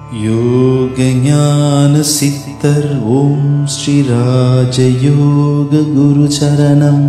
யோகஞான சித்தர் ஓம் ஸ்ரீ ராஜயோக குரு சரணம்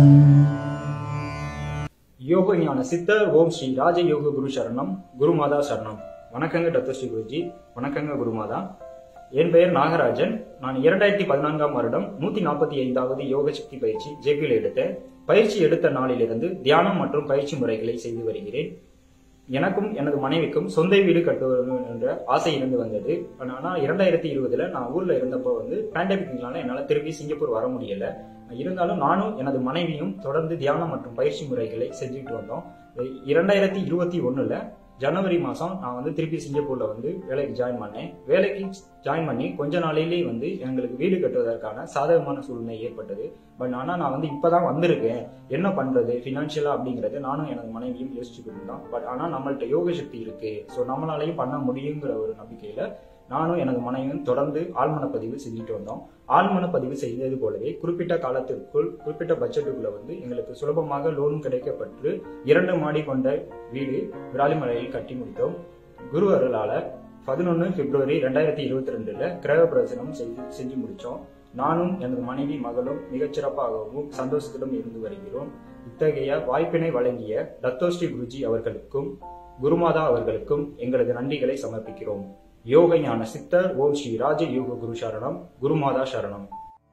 யோக ஞான சித்தர் ஓம் ஸ்ரீ ராஜயோக குரு சரணம் குருமாதா சரணம் வணக்கங்க டாக்டர் ஸ்ரீ குருஜி வணக்கங்க குருமாதா என் பெயர் நாகராஜன் நான் இரண்டாயிரத்தி பதினான்காம் வருடம் நூத்தி நாற்பத்தி ஐந்தாவது யோக சக்தி பயிற்சி ஜேபியில் எடுத்தேன் பயிற்சி எடுத்த நாளிலிருந்து தியானம் மற்றும் பயிற்சி முறைகளை செய்து வருகிறேன் எனக்கும் எனது மனைவிக்கும் சொந்த வீடு கட்ட வேண்டும் என்ற ஆசை இருந்து வந்தது ஆனா இரண்டாயிரத்தி இருபதுல நான் ஊர்ல இருந்தப்போ வந்து பேண்டமிக்னால என்னால திருப்பி சிங்கப்பூர் வர முடியல இருந்தாலும் நானும் எனது மனைவியும் தொடர்ந்து தியானம் மற்றும் பயிற்சி முறைகளை செஞ்சுட்டு வந்தோம் இரண்டாயிரத்தி இருபத்தி ஒண்ணுல ஜனவரி மாசம் நான் வந்து திருப்பி சிங்கப்பூர்ல வந்து வேலைக்கு ஜாயின் பண்ணேன் வேலைக்கு ஜாயின் பண்ணி கொஞ்ச நாளிலேயே வந்து எங்களுக்கு வீடு கட்டுவதற்கான சாதகமான சூழ்நிலை ஏற்பட்டது பட் ஆனா நான் வந்து இப்பதான் வந்திருக்கேன் என்ன பண்றது பினான்சியலா அப்படிங்கறது நானும் எனது மனைவியும் யோசிச்சுக்கிட்டு இருந்தோம் பட் ஆனா நம்மள்ட்ட யோக சக்தி இருக்கு ஸோ நம்மளாலையும் பண்ண முடியுங்கிற ஒரு நம்பிக்கையில நானும் எனது மனைவியும் தொடர்ந்து ஆழ்மன பதிவு செஞ்சுட்டு வந்தோம் ஆழ்மன பதிவு செய்தது போலவே குறிப்பிட்ட காலத்திற்குள் குறிப்பிட்ட பட்ஜெட்டுக்குள்ள வந்து எங்களுக்கு சுலபமாக லோனும் கிடைக்கப்பட்டு இரண்டு மாடி கொண்ட வீடு விராலிமலையில் கட்டி முடித்தோம் குரு அருளால பதினொன்று பிப்ரவரி ரெண்டாயிரத்தி இருபத்தி ரெண்டுல கிரக பிரசனம் செய்து செஞ்சு முடிச்சோம் நானும் எனது மனைவி மகளும் மிகச்சிறப்பாகவும் சந்தோஷத்திலும் இருந்து வருகிறோம் இத்தகைய வாய்ப்பினை வழங்கிய தத்தோஸ்ரீ குருஜி அவர்களுக்கும் குருமாதா அவர்களுக்கும் எங்களது நன்றிகளை சமர்ப்பிக்கிறோம் யோக ஞான சித்தர் ஓம் ஸ்ரீ ராஜ யோக குரு சரணம் குருமாதா சரணம்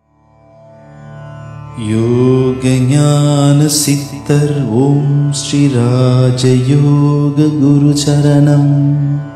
யோகஞான சித்தர் ஓம் ஸ்ரீ ராஜயோக குரு சரணம்